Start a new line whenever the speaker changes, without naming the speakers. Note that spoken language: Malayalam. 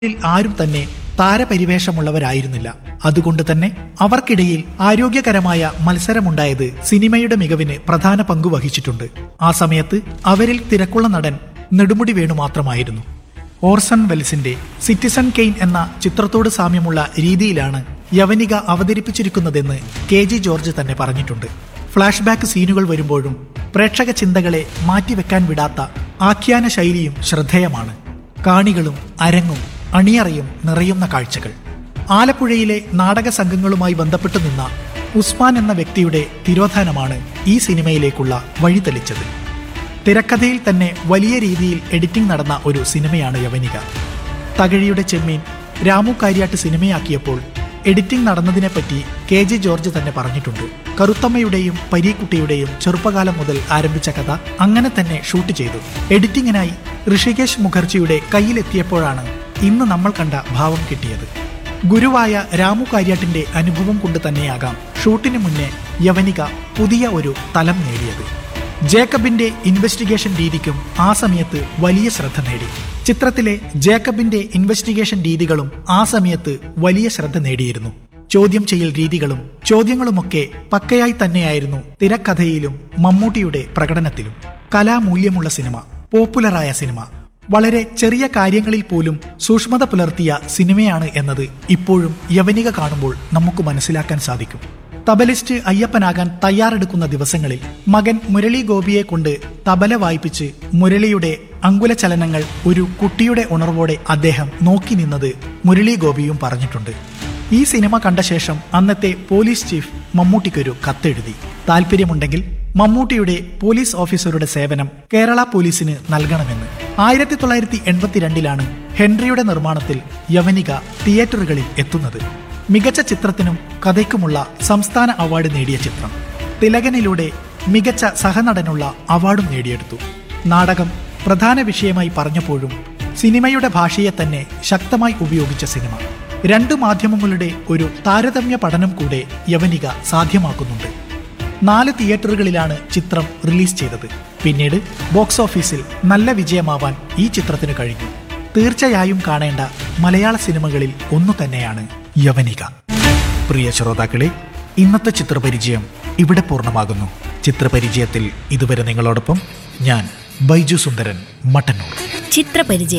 ിൽ ആരും തന്നെ താരപരിവേഷമുള്ളവരായിരുന്നില്ല അതുകൊണ്ട് തന്നെ അവർക്കിടയിൽ ആരോഗ്യകരമായ മത്സരമുണ്ടായത് സിനിമയുടെ മികവിന് പ്രധാന പങ്കു വഹിച്ചിട്ടുണ്ട് ആ സമയത്ത് അവരിൽ തിരക്കുള്ള നടൻ നെടുമുടി വേണു മാത്രമായിരുന്നു ഓർസൺ വെൽസിന്റെ സിറ്റിസൺ കെയ്ൻ എന്ന ചിത്രത്തോട് സാമ്യമുള്ള രീതിയിലാണ് യവനിക അവതരിപ്പിച്ചിരിക്കുന്നതെന്ന് കെ ജി ജോർജ് തന്നെ പറഞ്ഞിട്ടുണ്ട് ഫ്ലാഷ് ബാക്ക് സീനുകൾ വരുമ്പോഴും പ്രേക്ഷക ചിന്തകളെ മാറ്റിവെക്കാൻ വിടാത്ത ആഖ്യാന ശൈലിയും ശ്രദ്ധേയമാണ് കാണികളും അരങ്ങും അണിയറയും നിറയുന്ന കാഴ്ചകൾ ആലപ്പുഴയിലെ നാടക സംഘങ്ങളുമായി ബന്ധപ്പെട്ടു നിന്ന ഉസ്മാൻ എന്ന വ്യക്തിയുടെ തിരോധാനമാണ് ഈ സിനിമയിലേക്കുള്ള വഴി തെളിച്ചത് തിരക്കഥയിൽ തന്നെ വലിയ രീതിയിൽ എഡിറ്റിംഗ് നടന്ന ഒരു സിനിമയാണ് യവനിക തകഴിയുടെ ചെമ്മീൻ രാമു കാര്യാട്ട് സിനിമയാക്കിയപ്പോൾ എഡിറ്റിംഗ് നടന്നതിനെപ്പറ്റി കെ ജെ ജോർജ് തന്നെ പറഞ്ഞിട്ടുണ്ട് കറുത്തമ്മയുടെയും പരീക്കുട്ടിയുടെയും ചെറുപ്പകാലം മുതൽ ആരംഭിച്ച കഥ അങ്ങനെ തന്നെ ഷൂട്ട് ചെയ്തു എഡിറ്റിംഗിനായി ഋഷികേശ് മുഖർജിയുടെ കയ്യിലെത്തിയപ്പോഴാണ് ഇന്ന് നമ്മൾ കണ്ട ഭാവം കിട്ടിയത് ഗുരുവായ രാമു കാര്യാട്ടിന്റെ അനുഭവം കൊണ്ട് തന്നെയാകാം ഷൂട്ടിന് മുന്നേ യവനിക പുതിയ ഒരു തലം നേടിയത് ജേക്കബിന്റെ ഇൻവെസ്റ്റിഗേഷൻ രീതിക്കും ആ സമയത്ത് വലിയ ശ്രദ്ധ നേടി ചിത്രത്തിലെ ജേക്കബിന്റെ ഇൻവെസ്റ്റിഗേഷൻ രീതികളും ആ സമയത്ത് വലിയ ശ്രദ്ധ നേടിയിരുന്നു ചോദ്യം ചെയ്യൽ രീതികളും ചോദ്യങ്ങളുമൊക്കെ പക്കയായി തന്നെയായിരുന്നു തിരക്കഥയിലും മമ്മൂട്ടിയുടെ പ്രകടനത്തിലും കലാമൂല്യമുള്ള സിനിമ പോപ്പുലറായ സിനിമ വളരെ ചെറിയ കാര്യങ്ങളിൽ പോലും സൂക്ഷ്മത പുലർത്തിയ സിനിമയാണ് എന്നത് ഇപ്പോഴും യവനിക കാണുമ്പോൾ നമുക്ക് മനസ്സിലാക്കാൻ സാധിക്കും തബലിസ്റ്റ് അയ്യപ്പനാകാൻ തയ്യാറെടുക്കുന്ന ദിവസങ്ങളിൽ മകൻ മുരളി ഗോപിയെ കൊണ്ട് തബല വായിപ്പിച്ച് മുരളിയുടെ അങ്കുലചലനങ്ങൾ ഒരു കുട്ടിയുടെ ഉണർവോടെ അദ്ദേഹം നോക്കി നിന്നത് മുരളി ഗോപിയും പറഞ്ഞിട്ടുണ്ട് ഈ സിനിമ കണ്ട ശേഷം അന്നത്തെ പോലീസ് ചീഫ് മമ്മൂട്ടിക്കൊരു കത്തെഴുതി താല്പര്യമുണ്ടെങ്കിൽ മമ്മൂട്ടിയുടെ പോലീസ് ഓഫീസറുടെ സേവനം കേരള പോലീസിന് നൽകണമെന്ന് ആയിരത്തി തൊള്ളായിരത്തി എൺപത്തിരണ്ടിലാണ് ഹെൻറിയുടെ നിർമ്മാണത്തിൽ യവനിക തിയേറ്ററുകളിൽ എത്തുന്നത് മികച്ച ചിത്രത്തിനും കഥയ്ക്കുമുള്ള സംസ്ഥാന അവാർഡ് നേടിയ ചിത്രം തിലകനിലൂടെ മികച്ച സഹനടനുള്ള അവാർഡും നേടിയെടുത്തു നാടകം പ്രധാന വിഷയമായി പറഞ്ഞപ്പോഴും സിനിമയുടെ ഭാഷയെ തന്നെ ശക്തമായി ഉപയോഗിച്ച സിനിമ രണ്ട് മാധ്യമങ്ങളുടെ ഒരു താരതമ്യ പഠനം കൂടെ യവനിക സാധ്യമാക്കുന്നുണ്ട് നാല് തിയേറ്ററുകളിലാണ് ചിത്രം റിലീസ് ചെയ്തത് പിന്നീട് ബോക്സ് ഓഫീസിൽ നല്ല വിജയമാവാൻ ഈ ചിത്രത്തിന് കഴിഞ്ഞു തീർച്ചയായും കാണേണ്ട മലയാള സിനിമകളിൽ ഒന്നു തന്നെയാണ് യവനിക പ്രിയ ശ്രോതാക്കളെ ഇന്നത്തെ ചിത്രപരിചയം ഇവിടെ പൂർണ്ണമാകുന്നു ചിത്രപരിചയത്തിൽ ഇതുവരെ നിങ്ങളോടൊപ്പം ഞാൻ ബൈജു സുന്ദരൻ മട്ടന്നൂർ
ചിത്രപരിചയം